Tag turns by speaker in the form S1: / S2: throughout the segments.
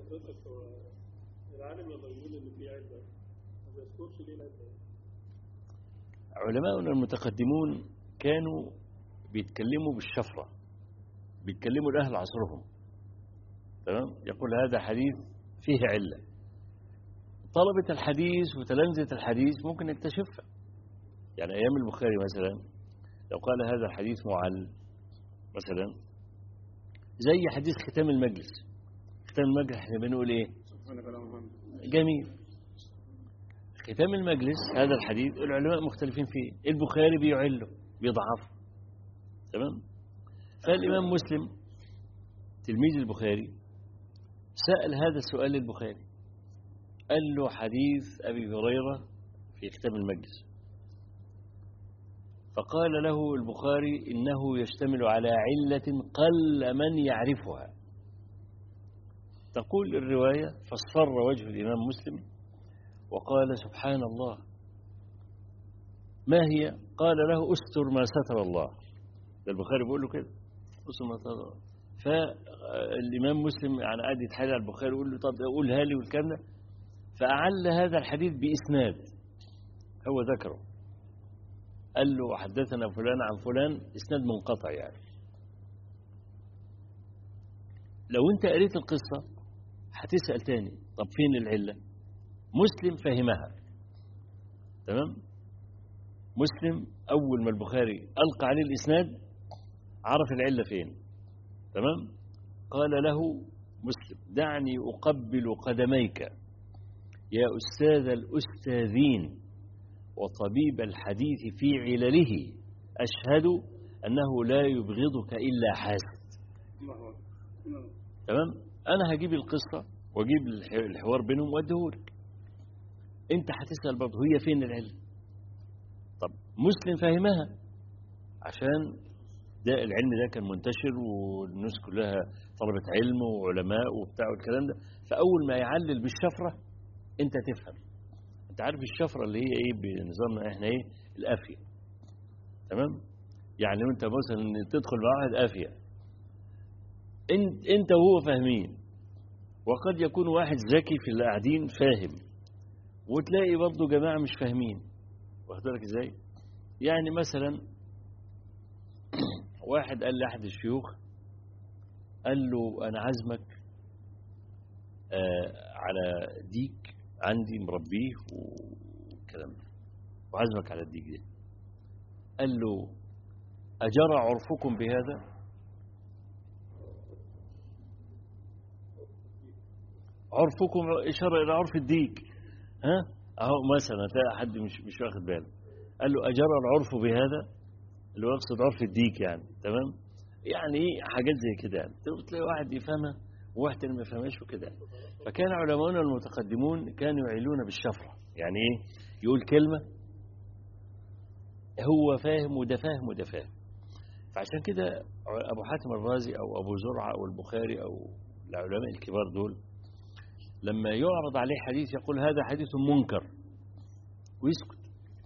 S1: حضرتك هو العالم لما يقول ان في عده ما بيذكرش ليه العده
S2: علماؤنا المتقدمون كانوا بيتكلموا بالشفرة بيتكلموا لأهل عصرهم تمام يقول هذا حديث فيه علة طلبة الحديث وتلامذة الحديث ممكن يكتشفها يعني أيام البخاري مثلا لو قال هذا الحديث معل مثلا زي حديث ختام المجلس ختام المجلس احنا بنقول ايه
S1: سبحانك اللهم وبحمدك
S2: جميل ختام المجلس هذا الحديث العلماء مختلفين فيه البخاري بيعله بيضعفه تمام فالإمام مسلم تلميذ البخاري سأل هذا السؤال للبخاري قال له حديث أبي هريرة في ختام المجلس فقال له البخاري إنه يشتمل على علة قل من يعرفها تقول الرواية فاصفر وجه الإمام مسلم وقال سبحان الله ما هي قال له استر ما ستر الله ده البخاري بيقول له كده استر ما ستر الله فالإمام مسلم يعني قاعد يتحايل على البخاري يقول له طب قولها لي والكلام ده فأعل هذا الحديث بإسناد هو ذكره قال له حدثنا فلان عن فلان إسناد منقطع يعني لو أنت قريت القصة هتسأل تاني طب فين العلة مسلم فهمها تمام مسلم أول ما البخاري ألقى عليه الإسناد عرف العلة فين تمام قال له مسلم دعني أقبل قدميك يا أستاذ الأستاذين وطبيب الحديث في علله أشهد أنه لا يبغضك إلا حاسد
S1: الله اكبر نعم.
S2: تمام أنا هجيب القصة وأجيب الح- الحوار بينهم وأديهولك أنت هتسأل برضه هي فين العلم طب مسلم فاهمها عشان ده العلم ده كان منتشر والناس كلها طلبة علم وعلماء وبتاع والكلام ده فأول ما يعلل بالشفرة أنت تفهم أنت عارف الشفرة اللي هي إيه بنظامنا إحنا إيه القافية تمام يعني أنت مثلا تدخل مع واحد قافية انت انت وهو فاهمين وقد يكون واحد ذكي في اللي قاعدين فاهم وتلاقي برضه جماعه مش فاهمين واخد بالك ازاي يعني مثلا واحد قال لاحد الشيوخ قال له انا عازمك آه على ديك عندي مربيه والكلام ده وعازمك على الديك ده قال له أجرى عرفكم بهذا عرفكم إشارة إلى عرف الديك ها أهو مثلا تلاقي حد مش مش واخد باله قال له أجرى العرف بهذا اللي هو يقصد عرف الديك يعني تمام يعني إيه حاجات زي كده يعني تلاقي واحد يفهمها وواحد تاني ما يفهمهاش وكده يعني. فكان علماؤنا المتقدمون كانوا يعيلون بالشفرة يعني إيه يقول كلمة هو فاهم وده فاهم وده فاهم فعشان كده أبو حاتم الرازي أو أبو زرعة أو البخاري أو العلماء الكبار دول لما يعرض عليه حديث يقول هذا حديث منكر ويسكت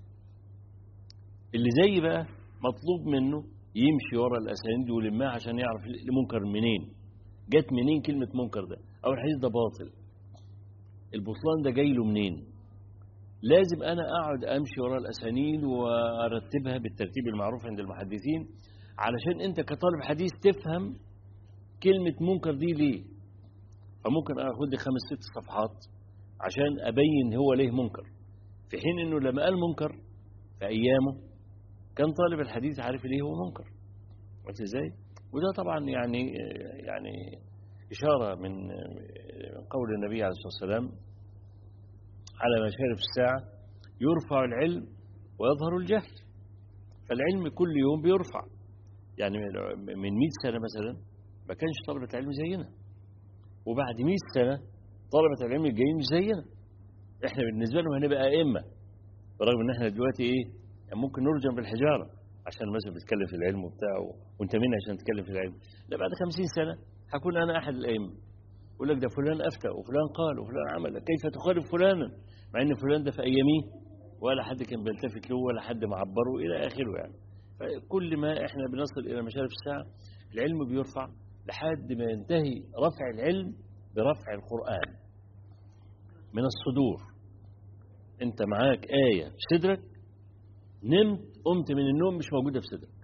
S2: اللي زي بقى مطلوب منه يمشي ورا الأسانيد ويلمها عشان يعرف المنكر منين جت منين كلمة منكر ده أو الحديث ده باطل البطلان ده جاي له منين لازم أنا أقعد أمشي ورا الأسانيد وأرتبها بالترتيب المعروف عند المحدثين علشان أنت كطالب حديث تفهم كلمة منكر دي ليه فممكن اخد لي خمس ست صفحات عشان ابين هو ليه منكر في حين انه لما قال منكر في ايامه كان طالب الحديث عارف ليه هو منكر قلت ازاي وده طبعا يعني يعني اشاره من من قول النبي عليه الصلاه والسلام على مشارف الساعه يرفع العلم ويظهر الجهل فالعلم كل يوم بيرفع يعني من 100 سنه مثلا ما كانش طلبه العلم زينا وبعد 100 سنة طلبة العلم الجايين مش زينا احنا بالنسبة لهم هنبقى أئمة برغم ان احنا دلوقتي ايه يعني ممكن نرجم بالحجارة عشان مثلا بتتكلم في العلم وبتاع وانت مين عشان تتكلم في العلم لا بعد 50 سنة هكون انا احد الأئمة يقول لك ده فلان أفتى وفلان قال وفلان عمل كيف تخالف فلانا مع ان فلان ده في أياميه ولا حد كان بيلتفت له ولا حد معبره إلى آخره يعني فكل ما احنا بنصل إلى مشارف الساعة العلم بيرفع لحد ما ينتهي رفع العلم برفع القرآن من الصدور أنت معاك آية في صدرك نمت قمت من النوم مش موجودة في صدرك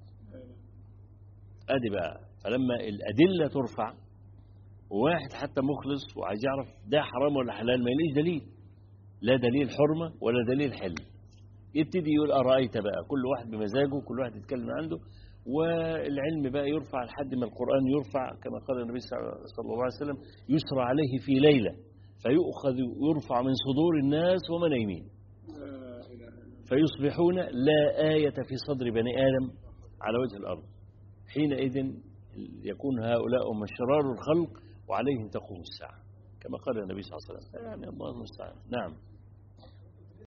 S2: ادي بقى فلما الادله ترفع وواحد حتى مخلص وعايز يعرف ده حرام ولا حلال ما يلاقيش دليل لا دليل حرمه ولا دليل حل يبتدي يقول ارايت بقى كل واحد بمزاجه كل واحد يتكلم عنده والعلم بقى يرفع لحد ما القران يرفع كما قال النبي صلى الله عليه وسلم يسرى عليه في ليله فيؤخذ يرفع من صدور الناس وهم نايمين
S1: لا إله إلا
S2: فيصبحون لا آية في صدر بني آدم على وجه الأرض حينئذ يكون هؤلاء هم شرار الخلق وعليهم تقوم الساعة كما قال النبي صلى الله عليه وسلم يعني الله المستعان نعم